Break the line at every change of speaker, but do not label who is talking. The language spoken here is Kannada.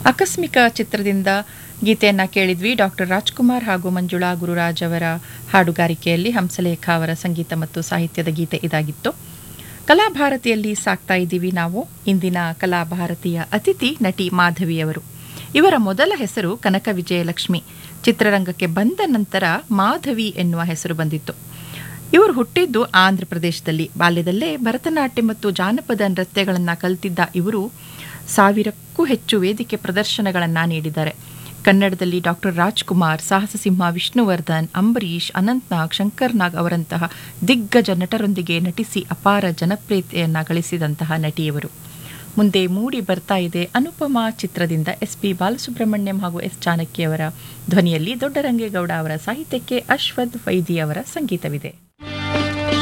ಆಕಸ್ಮಿಕ ಚಿತ್ರದಿಂದ ಗೀತೆಯನ್ನ ಕೇಳಿದ್ವಿ ಡಾಕ್ಟರ್ ರಾಜ್ಕುಮಾರ್ ಹಾಗೂ ಮಂಜುಳಾ ಗುರುರಾಜ್ ಅವರ ಹಾಡುಗಾರಿಕೆಯಲ್ಲಿ ಹಂಸಲೇಖ ಅವರ ಸಂಗೀತ ಮತ್ತು ಸಾಹಿತ್ಯದ ಗೀತೆ ಇದಾಗಿತ್ತು ಕಲಾಭಾರತಿಯಲ್ಲಿ ಸಾಕ್ತಾ ಇದ್ದೀವಿ ನಾವು ಇಂದಿನ ಕಲಾಭಾರತಿಯ ಅತಿಥಿ ನಟಿ ಮಾಧವಿಯವರು ಇವರ ಮೊದಲ ಹೆಸರು ಕನಕ ವಿಜಯಲಕ್ಷ್ಮಿ ಚಿತ್ರರಂಗಕ್ಕೆ ಬಂದ ನಂತರ ಮಾಧವಿ ಎನ್ನುವ ಹೆಸರು ಬಂದಿತ್ತು ಇವರು ಹುಟ್ಟಿದ್ದು ಆಂಧ್ರ ಪ್ರದೇಶದಲ್ಲಿ ಬಾಲ್ಯದಲ್ಲೇ ಭರತನಾಟ್ಯ ಮತ್ತು ಜಾನಪದ ನೃತ್ಯಗಳನ್ನು ಕಲಿತಿದ್ದ ಇವರು ಸಾವಿರಕ್ಕೂ ಹೆಚ್ಚು ವೇದಿಕೆ ಪ್ರದರ್ಶನಗಳನ್ನು ನೀಡಿದ್ದಾರೆ ಕನ್ನಡದಲ್ಲಿ ಡಾಕ್ಟರ್ ರಾಜ್ಕುಮಾರ್ ಸಾಹಸ ಸಿಂಹ ವಿಷ್ಣುವರ್ಧನ್ ಅಂಬರೀಷ್ ಅನಂತ್ನಾಗ್ ಶಂಕರ್ ನಾಗ್ ಅವರಂತಹ ದಿಗ್ಗಜ ನಟರೊಂದಿಗೆ ನಟಿಸಿ ಅಪಾರ ಜನಪ್ರಿಯತೆಯನ್ನ ಗಳಿಸಿದಂತಹ ನಟಿಯವರು ಮುಂದೆ ಮೂಡಿ ಬರ್ತಾ ಇದೆ ಅನುಪಮ ಚಿತ್ರದಿಂದ ಎಸ್ ಪಿ ಬಾಲಸುಬ್ರಹ್ಮಣ್ಯಂ ಹಾಗೂ ಎಸ್ ಜಾನಕಿ ಅವರ ಧ್ವನಿಯಲ್ಲಿ ದೊಡ್ಡರಂಗೇಗೌಡ ಅವರ ಸಾಹಿತ್ಯಕ್ಕೆ ಅಶ್ವಥ್ ವೈದಿ ಅವರ ಸಂಗೀತವಿದೆ